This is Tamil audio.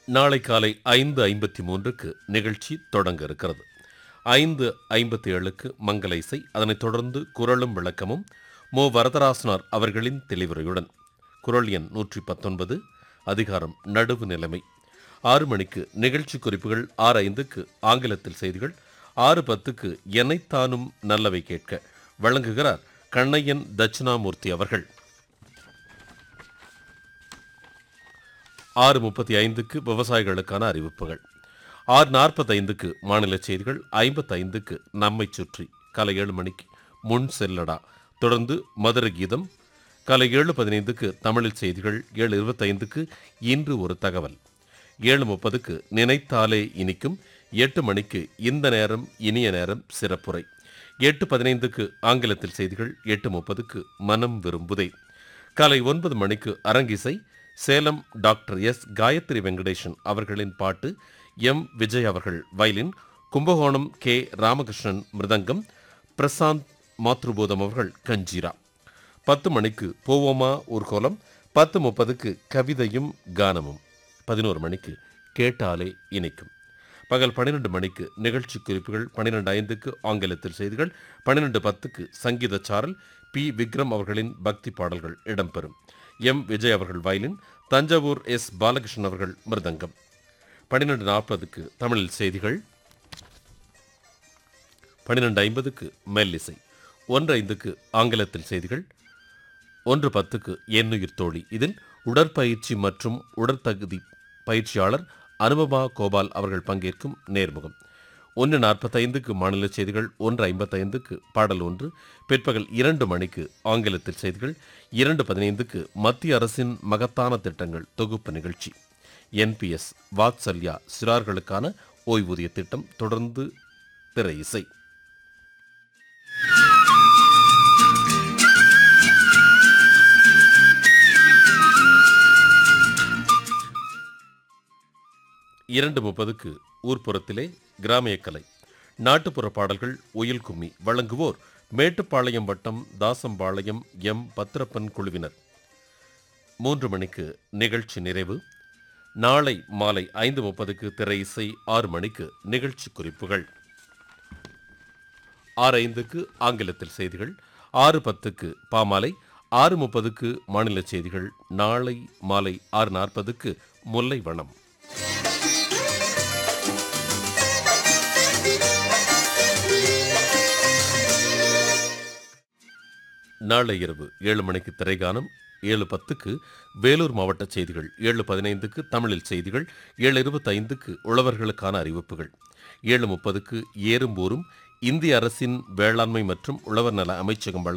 நாளை காலை ஐந்து ஐம்பத்தி மூன்றுக்கு நிகழ்ச்சி தொடங்க இருக்கிறது ஐந்து ஐம்பத்தி ஏழுக்கு மங்கள இசை அதனைத் தொடர்ந்து குரலும் விளக்கமும் மோ வரதராசனார் அவர்களின் தெளிவுரையுடன் குரல் எண் நூற்றி பத்தொன்பது அதிகாரம் நடுவு நிலைமை ஆறு மணிக்கு நிகழ்ச்சி குறிப்புகள் ஆறு ஐந்துக்கு ஆங்கிலத்தில் செய்திகள் ஆறு பத்துக்கு எனைத்தானும் நல்லவை கேட்க வழங்குகிறார் கண்ணையன் தட்சிணாமூர்த்தி அவர்கள் ஆறு முப்பத்தி ஐந்துக்கு விவசாயிகளுக்கான அறிவிப்புகள் ஆறு நாற்பத்தைந்துக்கு மாநில செய்திகள் ஐம்பத்தைந்துக்கு நம்மை சுற்றி காலை ஏழு மணிக்கு முன் செல்லடா தொடர்ந்து மதுர கீதம் காலை ஏழு பதினைந்துக்கு தமிழில் செய்திகள் ஏழு இருபத்தைந்துக்கு இன்று ஒரு தகவல் ஏழு முப்பதுக்கு நினைத்தாலே இனிக்கும் எட்டு மணிக்கு இந்த நேரம் இனிய நேரம் சிறப்புரை எட்டு பதினைந்துக்கு ஆங்கிலத்தில் செய்திகள் எட்டு முப்பதுக்கு மனம் விரும்புதே காலை ஒன்பது மணிக்கு அரங்கிசை சேலம் டாக்டர் எஸ் காயத்ரி வெங்கடேஷன் அவர்களின் பாட்டு எம் விஜய் அவர்கள் வயலின் கும்பகோணம் கே ராமகிருஷ்ணன் மிருதங்கம் பிரசாந்த் மாத்ருபோதம் அவர்கள் கஞ்சீரா பத்து மணிக்கு போவோமா ஊர்கோலம் பத்து முப்பதுக்கு கவிதையும் கானமும் பதினோரு மணிக்கு கேட்டாலே இனிக்கும் பகல் பன்னிரண்டு மணிக்கு நிகழ்ச்சி குறிப்புகள் பன்னிரெண்டு ஐந்துக்கு ஆங்கிலத்தில் செய்திகள் பன்னிரெண்டு பத்துக்கு சங்கீத சாரல் பி விக்ரம் அவர்களின் பக்தி பாடல்கள் இடம்பெறும் எம் விஜய் அவர்கள் வயலின் தஞ்சாவூர் எஸ் பாலகிருஷ்ணன் அவர்கள் மிருதங்கம் பன்னிரெண்டு நாற்பதுக்கு தமிழில் செய்திகள் பன்னிரெண்டு ஐம்பதுக்கு மெல்லிசை ஒன்று ஐந்துக்கு ஆங்கிலத்தில் செய்திகள் ஒன்று பத்துக்கு எண்ணுயிர் தோழி இதில் உடற்பயிற்சி மற்றும் உடற்தகுதி பயிற்சியாளர் அனுபமா கோபால் அவர்கள் பங்கேற்கும் நேர்முகம் ஒன்று நாற்பத்தைந்துக்கு மாநில செய்திகள் ஒன்று ஐம்பத்தைந்துக்கு பாடல் ஒன்று பிற்பகல் இரண்டு மணிக்கு ஆங்கிலத்தில் செய்திகள் இரண்டு பதினைந்துக்கு மத்திய அரசின் மகத்தான திட்டங்கள் தொகுப்பு நிகழ்ச்சி என்பிஎஸ் வாத்சல்யா சிறார்களுக்கான ஓய்வூதிய திட்டம் தொடர்ந்து திரை இசை இரண்டு முப்பதுக்கு ஊர்ப்புறத்திலே கிராமிய கலை நாட்டுப்புற பாடல்கள் ஒயில் கும்மி வழங்குவோர் மேட்டுப்பாளையம் வட்டம் தாசம்பாளையம் எம் பத்திரப்பன் குழுவினர் மூன்று மணிக்கு நிகழ்ச்சி நிறைவு நாளை மாலை ஐந்து முப்பதுக்கு திரை இசை ஆறு மணிக்கு நிகழ்ச்சி குறிப்புகள் ஆறு ஐந்துக்கு ஆங்கிலத்தில் செய்திகள் ஆறு பத்துக்கு பாமாலை ஆறு முப்பதுக்கு மாநில செய்திகள் நாளை மாலை ஆறு நாற்பதுக்கு முல்லை வனம் நாளை இரவு ஏழு மணிக்கு திரைகானம் ஏழு பத்துக்கு வேலூர் மாவட்ட செய்திகள் ஏழு பதினைந்துக்கு தமிழில் செய்திகள் ஏழு இருபத்தைந்துக்கு உழவர்களுக்கான அறிவிப்புகள் ஏழு முப்பதுக்கு ஏறும் ஊரும் இந்திய அரசின் வேளாண்மை மற்றும் உழவர் நல அமைச்சகம் வழங்கும்